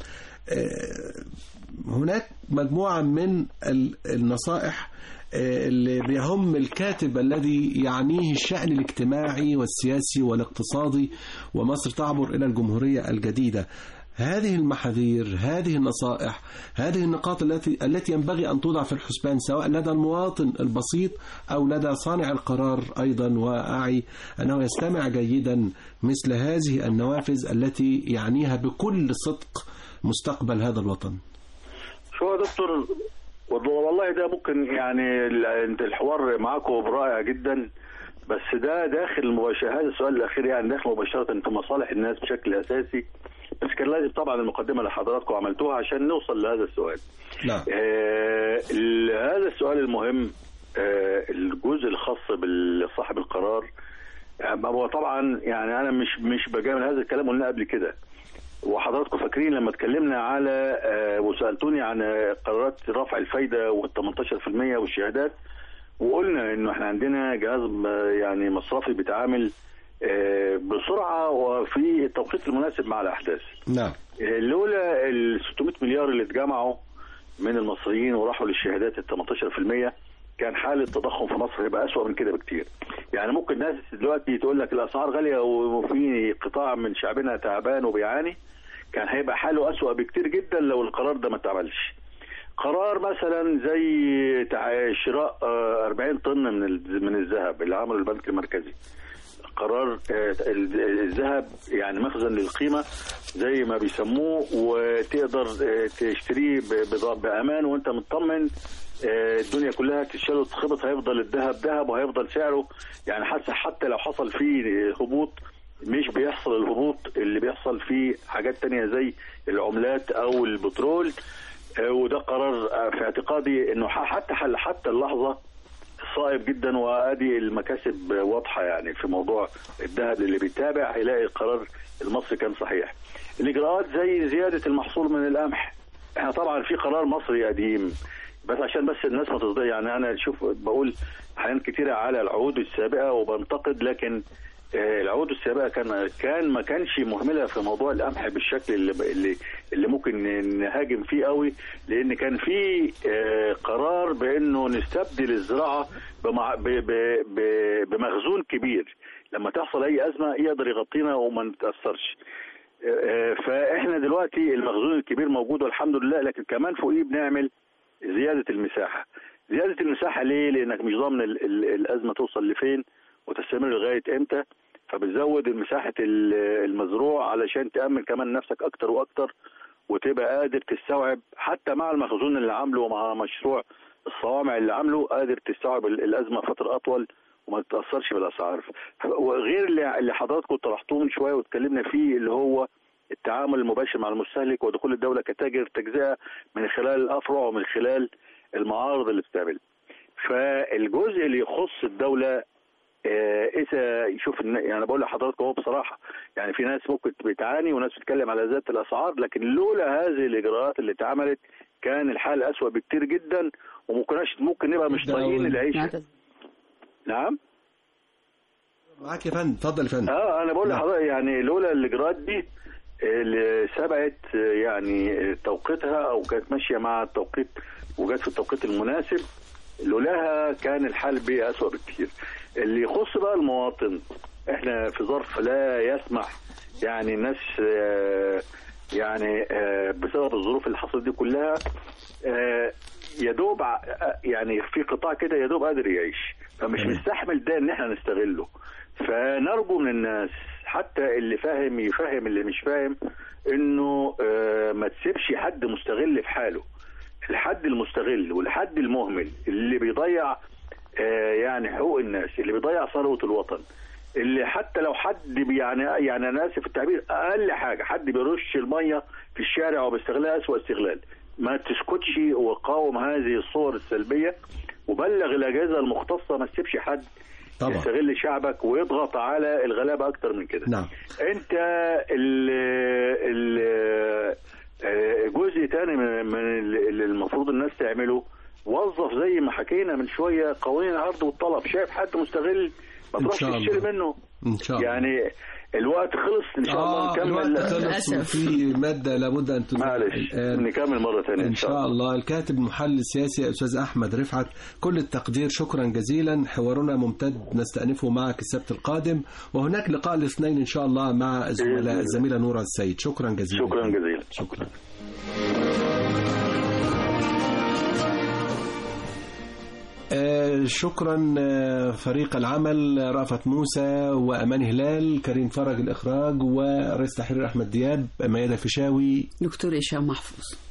آه، هناك مجموعة من ال- النصائح آه، اللي بيهم الكاتب الذي يعنيه الشأن الاجتماعي والسياسي والاقتصادي ومصر تعبر إلى الجمهورية الجديدة هذه المحاذير هذه النصائح هذه النقاط التي التي ينبغي أن توضع في الحسبان سواء لدى المواطن البسيط أو لدى صانع القرار أيضا وأعي أنه يستمع جيدا مثل هذه النوافذ التي يعنيها بكل صدق مستقبل هذا الوطن شو يا دكتور والله والله ده ممكن يعني ال- انت الحوار معاكم رائع جدا بس ده داخل مباشرة هذا السؤال الاخير يعني داخل مباشره في مصالح الناس بشكل اساسي بس كان لازم طبعا المقدمه اللي حضراتكم عملتوها عشان نوصل لهذا السؤال نعم آه ال- هذا السؤال المهم آه الجزء الخاص بصاحب القرار آه، هو طبعا يعني انا مش مش بجامل هذا الكلام قلناه قبل كده وحضراتكم فاكرين لما اتكلمنا على آه، وسالتوني عن آه، قرارات رفع الفايده وال 18% والشهادات وقلنا انه احنا عندنا جهاز آه، يعني مصرفي بيتعامل آه، بسرعه وفي التوقيت المناسب مع الاحداث نعم آه، لولا ال 600 مليار اللي اتجمعوا من المصريين وراحوا للشهادات ال 18% كان حال التضخم في مصر هيبقى اسوأ من كده بكتير يعني ممكن ناس دلوقتي تقول لك الاسعار غاليه وفي قطاع من شعبنا تعبان وبيعاني كان هيبقى حاله اسوأ بكتير جدا لو القرار ده ما اتعملش قرار مثلا زي تع- شراء آه، 40 طن من ال- من الذهب اللي عمله البنك المركزي قرار آه، ال- الذهب يعني مخزن للقيمه زي ما بيسموه وتقدر آه، تشتريه ب- بض- بامان وانت مطمن آه، الدنيا كلها تشال وتخبط هيفضل الذهب ذهب وهيفضل سعره يعني حتى حتى لو حصل فيه هبوط مش بيحصل الهبوط اللي بيحصل في حاجات تانية زي العملات او البترول آه، وده قرار آه، في اعتقادي انه ح- حتى حل حتى اللحظه صائب جدا وادي المكاسب واضحه يعني في موضوع الذهب اللي بيتابع هيلاقي القرار المصري كان صحيح. الاجراءات زي زياده المحصول من القمح احنا طبعا في قرار مصري قديم بس عشان بس الناس ما تصدق يعني انا شوف بقول احيان كتيره على العهود السابقه وبنتقد لكن آه، العهود السابقه كان كان ما كانش مهمله في موضوع القمح بالشكل اللي اللي, اللي ممكن نهاجم فيه قوي لان كان في آه، قرار بانه نستبدل الزراعه بمع ب ب ب بمخزون كبير لما تحصل اي ازمه يقدر يغطينا وما نتاثرش آه، فاحنا دلوقتي المخزون الكبير موجود والحمد لله لكن كمان فوقيه بنعمل زياده المساحه زياده المساحه ليه لانك مش ضامن ال- ال- الازمه توصل لفين وتستمر لغايه امتى فبتزود مساحه ال- المزروع علشان تامن كمان نفسك اكتر واكتر وتبقى قادر تستوعب حتى مع المخزون اللي عامله ومع مشروع الصوامع اللي عامله قادر تستوعب ال- الازمه فتره اطول وما تتاثرش بالاسعار وغير اللي اللي حضراتكم طرحتوه من شويه واتكلمنا فيه اللي هو التعامل المباشر مع المستهلك ودخول الدوله كتاجر تجزئه من خلال الافرع ومن خلال المعارض اللي بتعمل فالجزء اللي يخص الدوله آه، اذا يشوف الن- يعني أنا بقول لحضراتكم هو بصراحه يعني في ناس ممكن بتعاني وناس بتتكلم على ذات الاسعار لكن لولا هذه الاجراءات اللي اتعملت كان الحال اسوأ بكتير جدا وممكنش ممكن نبقى مش ده طايقين أول- العيشه نعتذر. نعم معاك يا فندم اتفضل يا فندم اه انا بقول نعم. لحضرتك يعني لولا الاجراءات دي اللي سبقت يعني توقيتها او كانت ماشيه مع التوقيت وجت في التوقيت المناسب لولاها كان الحال بيه اسوء بكتير اللي يخص بقى المواطن احنا في ظرف لا يسمح يعني الناس آه، يعني آه، بسبب الظروف اللي حصلت دي كلها آه، يا دوب ع- يعني في قطاع كده يا دوب قادر يعيش فمش تمام. مستحمل ده ان احنا نستغله فنرجو من الناس حتى اللي فاهم يفهم اللي مش فاهم انه آه، ما تسيبش حد مستغل في حاله الحد المستغل والحد المهمل اللي بيضيع آه، يعني حقوق الناس اللي بيضيع ثروة الوطن اللي حتى لو حد بي- يعني يعني انا اسف في التعبير اقل حاجه حد بيرش الميه في الشارع وبيستغلها اسوء استغلال ما تسكتش وقاوم هذه الصور السلبيه وبلغ الاجهزه المختصه ما تسيبش حد طبعا. يستغل شعبك ويضغط على الغلابه اكتر من كده نعم انت ال ال آه، جزء تاني من من اللي المفروض الناس تعمله وظف زي ما حكينا من شويه قوانين العرض والطلب شايف حد مستغل ما إن تروحش شاء الله. تشتري منه ان شاء الله يعني الوقت خلص ان شاء الله اه نكمل الوقت خلص للأسف. وفي ماده لابد ان تذاع معلش الآن. نكمل مره ثانيه ان شاء الله الكاتب المحلل السياسي استاذ احمد رفعت كل التقدير شكرا جزيلا حوارنا ممتد نستأنفه معك السبت القادم وهناك لقاء الاثنين ان شاء الله مع بإذن الزملاء الله. الزميله نورة السيد شكرا جزيلا شكرا جزيلا شكرا آه، شكرا آه، فريق العمل رأفت موسى وأمان هلال كريم فرج الإخراج ورئيس تحرير أحمد دياب ميادة فيشاوي دكتور هشام محفوظ